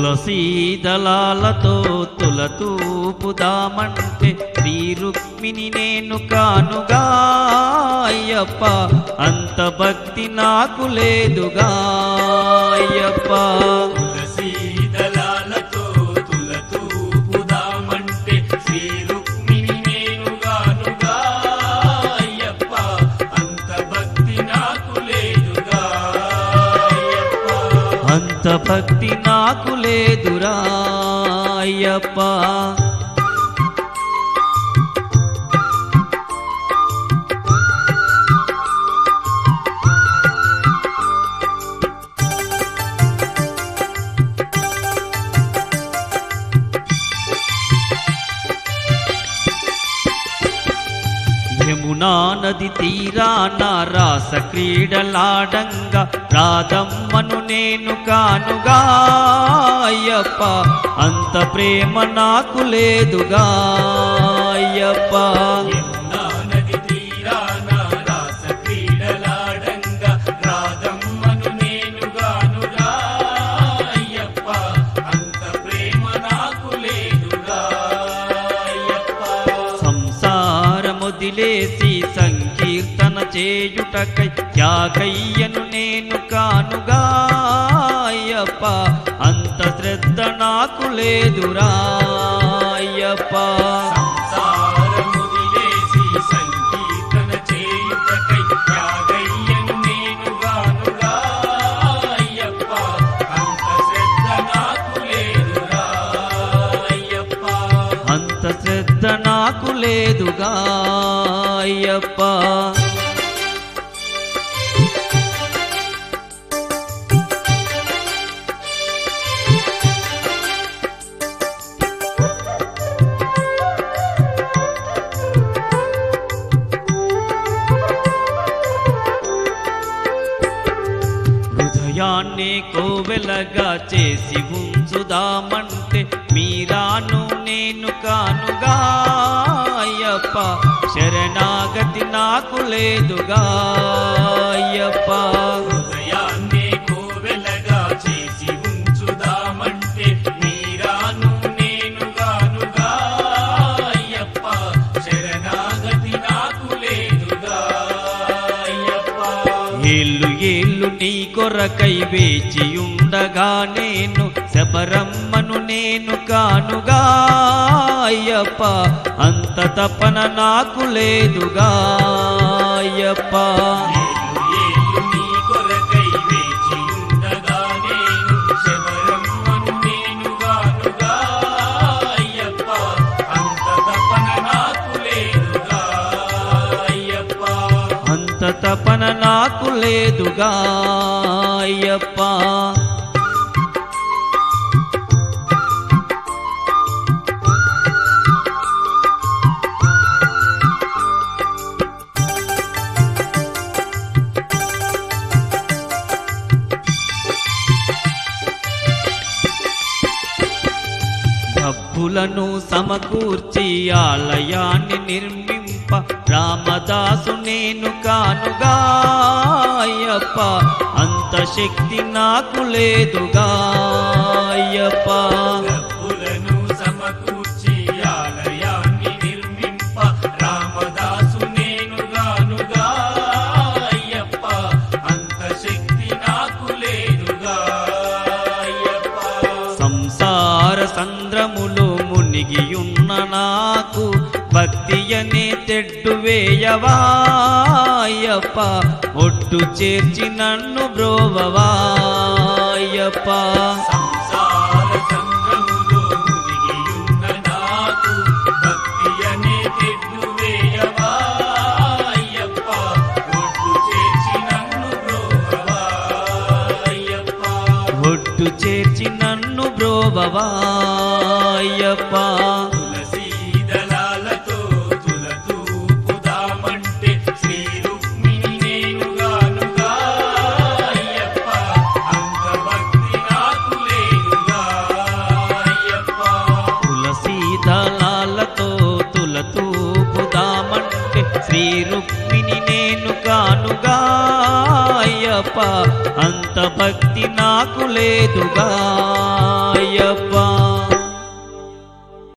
తులసీ దళాలతో తులతూపుదామంటే శ్రీ రుక్మిణి నేను కానుగా అయ్యప్ప అంత భక్తి నాకు లేదుగా అయ్యప్ప తులసీ దళాలతో తులతూపుదామంటే శ్రీ రుక్మిణి నేనుగానుగా అయ్యప్ప అంత భక్తి నాకు లేదుగా అయ్యప్ప అంత భక్తి నాకు లేదురా అయ్యప్ప యమునా నది తీరాన రాస క్రీడలాడంగా రాధమ్మను నేను కానుగా అయ్యప్ప అంత ప్రేమ నాకు లేదుగా అయ్యప్ప యమునా నది తీరాన రాస క్రీడలాడంగా రాధమ్మను నేనుగానుగా అయ్యప్ప అంత ప్రేమ నాకు లేదుగా అయ్యప్ప సంసారముదిలేసి సంకీర్తన చేయుటకై త్యాగయ్యను నేను కానుగా అయ్యప్ప అంత శ్రద్ధ నాకు లేదురా అయ్యప్ప సంసారముదిలేసి సంకీర్తన చేయుటకై త్యాగయ్యను నేనుగానుగా అయ్యప్ప అంత శ్రద్ధ నాకు లేదురా అయ్యప్ప అంత శ్రద్ధ నాకు లేదుగా అయ్యప్ప హృదయాన్ని కోవెలగా చేసి ఉంచుదామంటే మీరాను నేను కానుగా అయ్యప్ప శరణాగతి నాకు లేదుగా అయ్యప్ప హృదయాన్ని కోవెలగా చేసి ఉంచుదామంటే మీరాను నేనుగానుగా అయ్యప్ప శరణాగతి నాకు లేదుగా అయ్యప్ప ఏళ్ళు ఏళ్ళు నీ కొరకై వేచియుండగా నేను శబరమ్మను నేను కానుగా అయ్యప్ప అంత తపన నాకు లేదుగా అయ్యప్ప ఏలు ఏలు నీ కొరకై వేచి ఉండగా నేను శబరమ్మను నేనుగానుగా అయ్యప్ప అంత తపన నాకు లేదుగా అయ్యప్ప అంత తపన నాకు లేదుగా అయ్యప్ప డబ్బులను సమకూర్చి ఆలయాన్ని నిర్మింప రామదాసు నేను కానుగా అయ్యప్ప అంత శక్తి నాకు లేదుగా అయ్యప్ప డబ్బులను సమకూర్చి ఆలయాన్ని నిర్మింప రామదాసు నేనుగానుగా అయ్యప్ప అంత శక్తి నాకు లేదుగా అయ్యప్ప సంసార సంద్రములో మునిగియున్న నాకు భక్తి అనే తెడ్డు వేయవా అయ్యప్ప ఒడ్డు చేర్చి నన్ను బ్రోవవా అయ్యప్ప సంసార సంగములో మునిగియున్న నాకు భక్తి అనే తెడ్డు వేయవా అయ్యప్ప ఒడ్డు చేర్చి నన్ను బ్రోవవా అయ్యప్ప ఒడ్డు చేర్చి నన్ను బ్రోవవా అయ్యప్ప తులసీ దళాలతో తులతూపుదామంటే శ్రీ రుక్మిణి నేనుగానుగా అయ్యప్ప అంత భక్తి నాకు లేదుగా అయ్యప్ప తులసీ దళాలతో తులతూపుదామంటే శ్రీ రుక్మిణి నేను కానుగా అయ్యప్ప అయ్యప్ప అంత భక్తి నాకు లేదుగా అయ్యప్ప